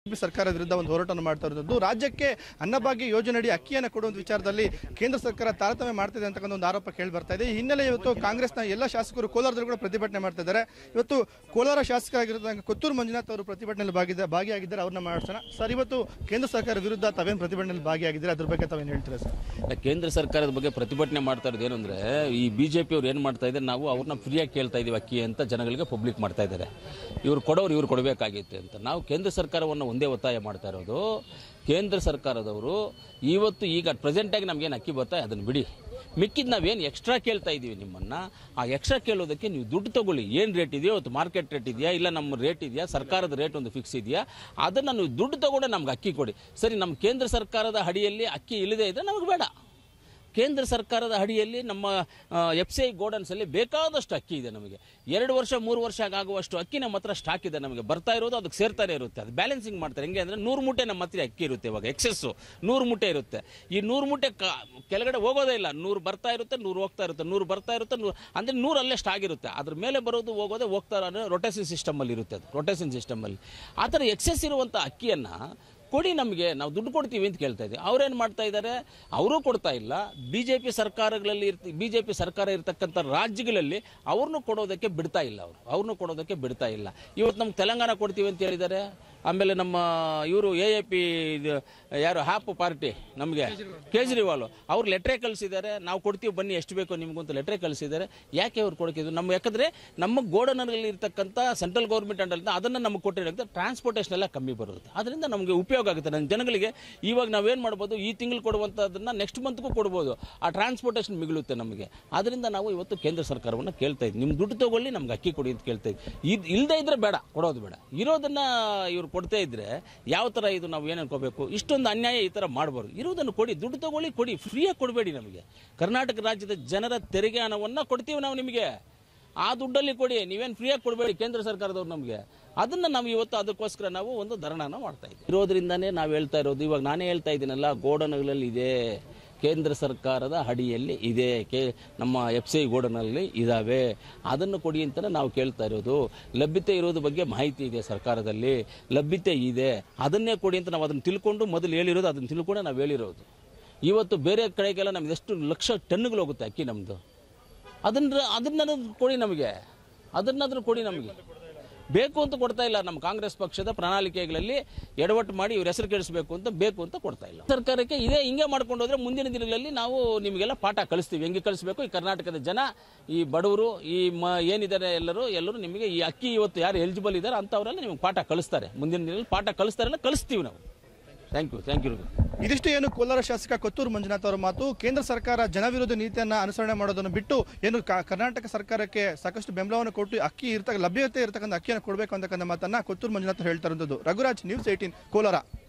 BJP ಸರ್ಕಾರದ ವಿರುದ್ಧ ಒಂದು ಹೋರಾಟವನ್ನು ಮಾಡ್ತಾ ಇರೋದು ರಾಜ್ಯಕ್ಕೆ ಅನ್ನಭಾಗ್ಯ ಯೋಜನೆಯಡಿ ಅಕ್ಕಿಯನ್ನು ಕೊಡುವ ವಿಚಾರದಲ್ಲಿ ಕೇಂದ್ರ ಸರ್ಕಾರ ತಾರತಮ್ಯ ಮಾಡ್ತಿದೆ ಅಂತಕ್ಕಂಥ ಒಂದು ಆರೋಪ ಕೇಳಿ ಬರ್ತಾ ಇದೆ ಈ ಹಿನ್ನೆಲೆ ಇವತ್ತು ಕಾಂಗ್ರೆಸ್ನ ಎಲ್ಲ ಶಾಸಕರು ಕೋಲಾರದಲ್ಲಿ ಕೂಡ ಪ್ರತಿಭಟನೆ ಮಾಡ್ತಾ ಇದ್ದಾರೆ ಇವತ್ತು ಕೋಲಾರ ಶಾಸಕರಾಗಿರೋದಂಗ ಕೊತ್ತೂರು ಮಂಜುನಾಥ್ ಅವರು ಪ್ರತಿಭಟನೆಯಲ್ಲಿ ಭಾಗಿದ ಭಾಗಿಯಾಗಿದ್ದಾರೆ ಅವ್ರನ್ನ ಮಾಡಿಸೋಣ ಸರ್ ಇವತ್ತು ಕೇಂದ್ರ ಸರ್ಕಾರ ವಿರುದ್ಧ ತಾವೇನು ಪ್ರತಿಭಟನೆಯಲ್ಲಿ ಭಾಗಿಯಾಗಿದ್ದಾರೆ ಅದ್ರ ಬಗ್ಗೆ ತಾವೇನು ಹೇಳ್ತೀರಾ ಸರ್ ಇಲ್ಲ, ಕೇಂದ್ರ ಸರ್ಕಾರದ ಬಗ್ಗೆ ಪ್ರತಿಭಟನೆ ಮಾಡ್ತಾ ಇರೋದು ಏನು ಅಂದ್ರೆ ಈ ಬಿಜೆಪಿ ಅವ್ರು ಏನು ಮಾಡ್ತಾ ಇದ್ದಾರೆ ನಾವು ಅವ್ರನ್ನ ಫ್ರೀಯಾಗಿ ಕೇಳ್ತಾ ಇದೀವಿ ಅಕ್ಕಿ ಅಂತ ಜನಗಳಿಗೆ ಪಬ್ಲಿಕ್ ಮಾಡ್ತಾ ಇದ್ದಾರೆ ಇವ್ರು ಕೊಡೋರು ಇವ್ರು ಕೊಡಬೇಕಾಗಿತ್ತು ಅಂತ ನಾವು ಕೇಂದ್ರ ಸರ್ಕಾರವನ್ನು ಒಂದೇ ಒತ್ತಾಯ ಮಾಡ್ತಾ ಇರೋದು ಕೇಂದ್ರ ಸರ್ಕಾರದವರು ಇವತ್ತು ಈಗ ಪ್ರೆಸೆಂಟಾಗಿ ನಮಗೇನು ಅಕ್ಕಿ ಬರ್ತಾ ಅದನ್ನು ಬಿಡಿ ಮಿಕ್ಕಿದ ನಾವೇನು ಎಕ್ಸ್ಟ್ರಾ ಕೇಳ್ತಾ ಇದ್ದೀವಿ ನಿಮ್ಮನ್ನು ಆ ಎಕ್ಸ್ಟ್ರಾ ಕೇಳೋದಕ್ಕೆ ನೀವು ದುಡ್ಡು ತಗೊಳ್ಳಿ ಏನು ರೇಟ್ ಇದೆಯೋ ಇವತ್ತು ಮಾರ್ಕೆಟ್ ರೇಟ್ ಇದೆಯಾ ಇಲ್ಲ ನಮ್ಮ ರೇಟ್ ಇದೆಯಾ ಸರ್ಕಾರದ ರೇಟ್ ಒಂದು ಫಿಕ್ಸ್ ಇದೆಯಾ ಅದನ್ನು ನೀವು ದುಡ್ಡು ತಗೊಂಡು ನಮ್ಗೆ ಅಕ್ಕಿ ಕೊಡಿ ಸರಿ ನಮ್ಮ ಕೇಂದ್ರ ಸರ್ಕಾರದ ಅಡಿಯಲ್ಲಿ ಅಕ್ಕಿ ಇಲ್ಲದೇ ಇದ್ದರೆ ನಮಗೆ ಬೇಡ ಕೇಂದ್ರ ಸರ್ಕಾರದ ಅಡಿಯಲ್ಲಿ ನಮ್ಮ ಎಫ್ ಸಿ ಐ ಗೋಡನ್ಸಲ್ಲಿ ಬೇಕಾದಷ್ಟು ಅಕ್ಕಿ ಇದೆ ನಮಗೆ ಎರಡು ವರ್ಷ ಮೂರು ವರ್ಷ ಆಗುವಷ್ಟು ಅಕ್ಕಿ ನಮ್ಮ ಹತ್ರ ಸ್ಟಾಕ್ ಇದೆ ನಮಗೆ ಬರ್ತಾ ಇರೋದು ಅದಕ್ಕೆ ಸೇರ್ತಾನೆ ಇರುತ್ತೆ ಅದು ಬ್ಯಾಲೆನ್ಸಿಂಗ್ ಮಾಡ್ತಾರೆ ಹೆಂಗೆ ಅಂದರೆ ನೂರು ಮೂಟೆ ನಮ್ಮ ಹತ್ರ ಅಕ್ಕಿ ಇರುತ್ತೆ ಇವಾಗ ಎಕ್ಸೆಸ್ಸು ನೂರು ಮೂಟೆ ಇರುತ್ತೆ ಈ ನೂರು ಮೂಟೆ ಕ ಕೆಳಗಡೆ ಹೋಗೋದೇ ಇಲ್ಲ ನೂರು ಬರ್ತಾ ಇರುತ್ತೆ ನೂರು ಹೋಗ್ತಾ ಇರುತ್ತೆ ನೂರು ಬರ್ತಾ ಇರುತ್ತೆ ನೂರು ಅಂದರೆ ನೂರು ಅಲ್ಲೇ ಸ್ಟಾಕ್ ಇರುತ್ತೆ ಅದ್ರ ಮೇಲೆ ಬರೋದು ಹೋಗೋದೇ ಹೋಗ್ತಾ ಇರೋ ರೊಟೇಷನ್ ಸಿಸ್ಟಮಲ್ಲಿ ಇರುತ್ತೆ ಅದು ರೊಟೇಷನ್ ಸಿಸ್ಟಮಲ್ಲಿ ಆ ಥರ ಎಕ್ಸೆಸ್ ಇರುವಂಥ ಅಕ್ಕಿಯನ್ನು ಕೊಡಿ ನಮಗೆ ನಾವು ದುಡ್ಡು ಕೊಡ್ತೀವಿ ಅಂತ ಕೇಳ್ತಾ ಇದ್ದೀವಿ ಅವ್ರೇನು ಮಾಡ್ತಾ ಇದ್ದಾರೆ ಅವರೂ ಕೊಡ್ತಾ ಇಲ್ಲ ಬಿ ಜೆ ಪಿ ಸರ್ಕಾರಗಳಲ್ಲಿ ಇರ್ತಿ ಬಿ ಜೆ ಪಿ ಸರ್ಕಾರ ಇರ್ತಕ್ಕಂಥ ರಾಜ್ಯಗಳಲ್ಲಿ ಅವ್ರನ್ನೂ ಕೊಡೋದಕ್ಕೆ ಬಿಡ್ತಾ ಇಲ್ಲ ಅವರು ಅವ್ರನ್ನೂ ಕೊಡೋದಕ್ಕೆ ಬಿಡ್ತಾ ಇಲ್ಲ ಇವತ್ತು ನಮ್ಗೆ ತೆಲಂಗಾಣ ಕೊಡ್ತೀವಿ ಅಂತ ಹೇಳಿದ್ದಾರೆ ಆಮೇಲೆ ನಮ್ಮ ಇವರು ಎ ಎ ಪಿ ಯಾರು ಹ್ಯಾಪ್ ಪಾರ್ಟಿ ನಮಗೆ ಕೇಜ್ರಿವಾಲ್ ಅವ್ರು ಲೆಟ್ರೇ ಕಳಿಸಿದ್ದಾರೆ ನಾವು ಕೊಡ್ತೀವಿ ಬನ್ನಿ ಎಷ್ಟು ಬೇಕೋ ನಿಮಗಂತ ಲೆಟ್ರೇ ಕಳಿಸಿದ್ದಾರೆ ಯಾಕೆ ಅವ್ರು ಕೊಡೋಕಿದ್ರು ನಮ್ಮ ಯಾಕಂದರೆ ನಮ್ಮ ಗೋಡನಲ್ಲಿ ಇರ್ತಕ್ಕಂಥ ಸೆಂಟ್ರಲ್ ಗೌರ್ಮೆಂಟ್ ಅಂಡರಿಂದ ಅದನ್ನು ನಮಗೆ ಕೊಟ್ಟಿರೋದು ಟ್ರಾನ್ಸ್ಪೋರ್ಟೇಷನ್ ಎಲ್ಲ ಕಮ್ಮಿ ಬರುತ್ತೆ ಅದರಿಂದ ನಮಗೆ ಉಪಯೋಗ ಆಗುತ್ತೆ ನನ್ನ ಜನಗಳಿಗೆ ಇವಾಗ ನಾವೇನು ಮಾಡ್ಬೋದು ಈ ತಿಂಗಳು ಕೊಡುವಂಥದ್ದನ್ನು ನೆಕ್ಸ್ಟ್ ಮಂತ್ಗೂ ಕೊಡ್ಬೋದು ಆ ಟ್ರಾನ್ಸ್ಪೋರ್ಟೇಷನ್ ಮಿಗುಳುತ್ತೆ ನಮಗೆ ಅದರಿಂದ ನಾವು ಇವತ್ತು ಕೇಂದ್ರ ಸರ್ಕಾರವನ್ನು ಕೇಳ್ತಾ ಇದ್ವಿ ನಿಮ್ಮ ದುಡ್ಡು ತಗೊಳ್ಳಿ ನಮ್ಗೆ ಅಕ್ಕಿ ಕೊಡಿ ಅಂತ ಕೇಳ್ತಾ ಇದ್ವಿ ಇದು ಇಲ್ಲದೇ ಇದ್ರೆ ಬೇಡ ಕೊಡೋದು ಬೇಡ ಇರೋದನ್ನ ಇವ್ರು ಕೊಡ್ತಾ ಇದ್ರೆ ಯಾವ ಥರ ಇದು ನಾವು ಏನು ಅನ್ಕೋಬೇಕು ಇಷ್ಟೊಂದು ಅನ್ಯಾಯ ಈ ಥರ ಮಾಡಬಾರ್ದು ಇರೋದನ್ನು ಕೊಡಿ ದುಡ್ಡು ತಗೊಳ್ಳಿ ಕೊಡಿ ಫ್ರೀಯಾಗಿ ಕೊಡಬೇಡಿ ನಮಗೆ ಕರ್ನಾಟಕ ರಾಜ್ಯದ ಜನರ ತೆರಿಗೆ ಹಣವನ್ನು ಕೊಡ್ತೀವಿ ನಾವು ನಿಮಗೆ ಆ ದುಡ್ಡಲ್ಲಿ ಕೊಡಿ ನೀವೇನು ಫ್ರೀಯಾಗಿ ಕೊಡಬೇಡಿ ಕೇಂದ್ರ ಸರ್ಕಾರದವ್ರು ನಮಗೆ ಅದನ್ನು ನಾವು ಇವತ್ತು ಅದಕ್ಕೋಸ್ಕರ ನಾವು ಒಂದು ಧರಣನ ಮಾಡ್ತಾ ಇದ್ದೀವಿ ಇರೋದ್ರಿಂದನೇ ನಾವು ಹೇಳ್ತಾ ಇರೋದು ಇವಾಗ ನಾನೇ ಹೇಳ್ತಾ ಇದ್ದೀನಲ್ಲ ಗೋಡನ್ಗಳಲ್ಲಿ ಇದೆ ಕೇಂದ್ರ ಸರ್ಕಾರದ ಅಡಿಯಲ್ಲಿ ಇದೆ ಕೇ ನಮ್ಮ ಎಫ್ ಸಿ ಗೋಡನಲ್ಲಿ ಇದ್ದಾವೆ ಅದನ್ನು ಕೊಡಿ ಅಂತಲೇ ನಾವು ಕೇಳ್ತಾ ಇರೋದು ಲಭ್ಯತೆ ಇರೋದ್ರ ಬಗ್ಗೆ ಮಾಹಿತಿ ಇದೆ ಸರ್ಕಾರದಲ್ಲಿ ಲಭ್ಯತೆ ಇದೆ ಅದನ್ನೇ ಕೊಡಿ ಅಂತ ನಾವು ಅದನ್ನು ತಿಳ್ಕೊಂಡು ಮೊದಲು ಹೇಳಿರೋದು ಅದನ್ನು ತಿಳ್ಕೊಂಡೆ ನಾವು ಹೇಳಿರೋದು ಇವತ್ತು ಬೇರೆ ಕಡೆಗೆಲ್ಲ ನಮ್ದು ಎಷ್ಟು ಲಕ್ಷ ಟನ್ನುಗಳು ಹೋಗುತ್ತೆ ಅಕ್ಕಿ ನಮ್ಮದು ಅದನ್ನ ಅದನ್ನ ಕೊಡಿ ನಮಗೆ ಅದನ್ನಾದ್ರೂ ಕೊಡಿ ನಮಗೆ ಬೇಕು ಅಂತ ಕೊಡ್ತಾ ಇಲ್ಲ ನಮ್ಮ ಕಾಂಗ್ರೆಸ್ ಪಕ್ಷದ ಪ್ರಣಾಳಿಕೆಗಳಲ್ಲಿ ಎಡವಟ್ಟು ಮಾಡಿ ಇವ್ರ ಹೆಸರು ಕೆಡಿಸಬೇಕು ಅಂತ ಬೇಕು ಅಂತ ಕೊಡ್ತಾ ಇಲ್ಲ ಸರ್ಕಾರಕ್ಕೆ ಇದೇ ಹಿಂಗೆ ಮಾಡ್ಕೊಂಡು ಹೋದ್ರೆ ಮುಂದಿನ ದಿನಗಳಲ್ಲಿ ನಾವು ನಿಮಗೆಲ್ಲ ಪಾಠ ಕಲಿಸ್ತೀವಿ ಹೆಂಗೆ ಕಲಿಸ್ಬೇಕು ಈ ಕರ್ನಾಟಕದ ಜನ ಈ ಬಡವರು ಈ ಮ ಏನಿದ್ದಾರೆ ಎಲ್ಲರೂ ಎಲ್ಲರೂ ನಿಮಗೆ ಈ ಅಕ್ಕಿ ಇವತ್ತು ಯಾರು ಎಲಿಜಿಬಲ್ ಇದ್ದಾರೆ ಅಂಥವರೆಲ್ಲ ನಿಮಗೆ ಪಾಠ ಕಲಿಸ್ತಾರೆ ಮುಂದಿನ ದಿನದಲ್ಲಿ ಪಾಠ ಕಲಿಸ್ತಾರಲ್ಲ ಕಲಿಸ್ತೀವಿ ನಾವು ಥ್ಯಾಂಕ್ ಯು ಥ್ಯಾಂಕ್ ಯು ಇದಿಷ್ಟು ಏನು ಕೋಲಾರ ಶಾಸಕ ಕೊತ್ತೂರು ಮಂಜುನಾಥ್ ಅವರ ಮಾತು ಕೇಂದ್ರ ಸರ್ಕಾರ ಜನವಿರೋಧಿ ನೀತಿಯನ್ನ ಅನುಸರಣೆ ಮಾಡೋದನ್ನು ಬಿಟ್ಟು ಏನು ಕ- ಕರ್ನಾಟಕ ಸರ್ಕಾರಕ್ಕೆ ಸಾಕಷ್ಟು ಬೆಂಬಲವನ್ನು ಕೊಟ್ಟು ಅಕ್ಕಿ ಇರ್ತಕ್ಕ ಲಭ್ಯತೆ ಇರತಕ್ಕಂಥ ಅಕ್ಕಿಯನ್ನು ಕೊಡಬೇಕು ಅಂತಕ್ಕಂಥ ಮಾತನ್ನ ಕೊತ್ತೂರು ಮಂಜುನಾಥ್ ಹೇಳ್ತಾ ಇರೋದು ರಘುರಾಜ್ ನ್ಯೂಸ್ ಏಟೀನ್ ಕೋಲಾರ